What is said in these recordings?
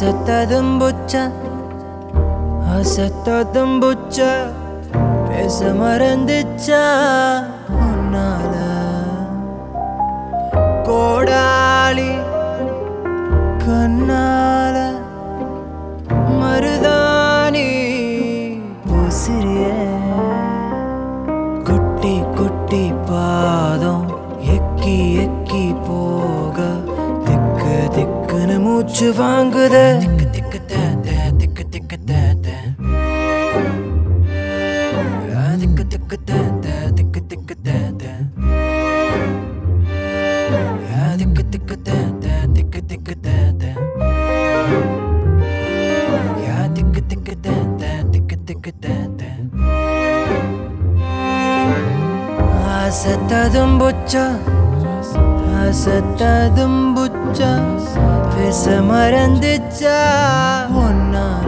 அசத்ததும் புச்ச அசத்ததும் புச்ச பேச மறந்துச்சா உன்னால கோடாலி கண்ணால மருதாணி பூசிறியே குட்டி குட்டி பாதம் எக்கி எக்கி போக திக்கு திக்குன்னு மூச்சு வாங்குத திக்கு திக்கு தேத்த திக்கு திக்கு தேத்த திக்கு திக்கு தேத்த திக்கு திக்கு தேத்த திக்கு திக்கு தேத்த திக்கு திக்கு தேத்த திக்கு திக்கு தேத்த திக்கு திக்கு தேத்த அசத்ததும் புச்சா அசத்ததும் புச்சா பேச மறந்துச்சா ஒன்னால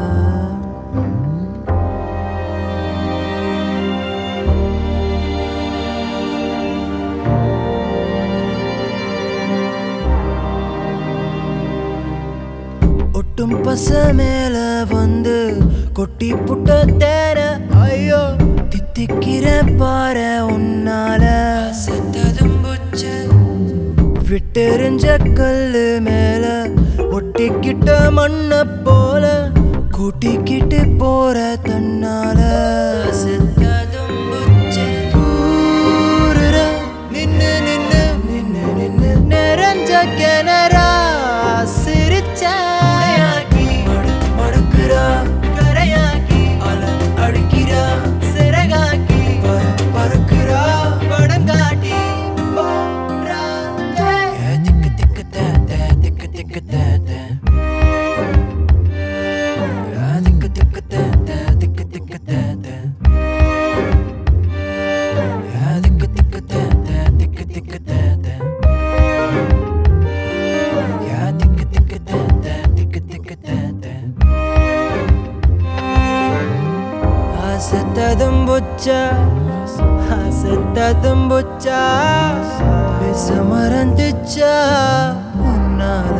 ஒட்டும் பச மேல வந்து கொட்டி புட்ட தேர ஐயோ தித்திக்கிற பாரு உன்னால சத்ததும் புச்ச விட்டெறிஞ்ச கல்லு மேல ஒட்டிக்கிட்ட மண்ண போல கூட்டிக்கிட்டு போற தன்னால சத்ததும் புச்ச தூருற நின்னு நின்னு நின்னு நின்னு நிறைஞ்ச கிணறா சிரிச்சாக்கி மடுக்குறா கரையாக்கி அல அழுக்கிறா சிறகாக்கி பறக்குறா படம் காட்டி போறா. ஏ, திக்கு திக்கு தேத்த திக்கு திக்கு தேத்த ஏ, திக்கு திக்கு தேத்த திக்கு திக்கு தேத்த ஏ, திக்கு திக்கு தேத்த திக்கு திக்கு தேத்த யா திக்கு திக்கு தேத்த திக்கு திக்கு தேத்த அசத்ததும் புச்சா அசத்ததும் புச்சா பேச மறந்துச்சா உன்னால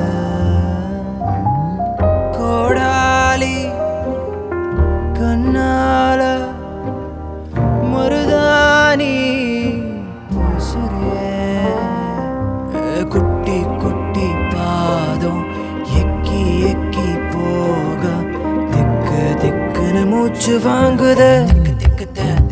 கோடாலி கண்ணால மருதாணி பூசுறியே குட்டி குட்டி பாதம் எக்கி எக்கி போக திக்கு திக்குன்னு மூச்சு வாங்குத திக்கு திக்கு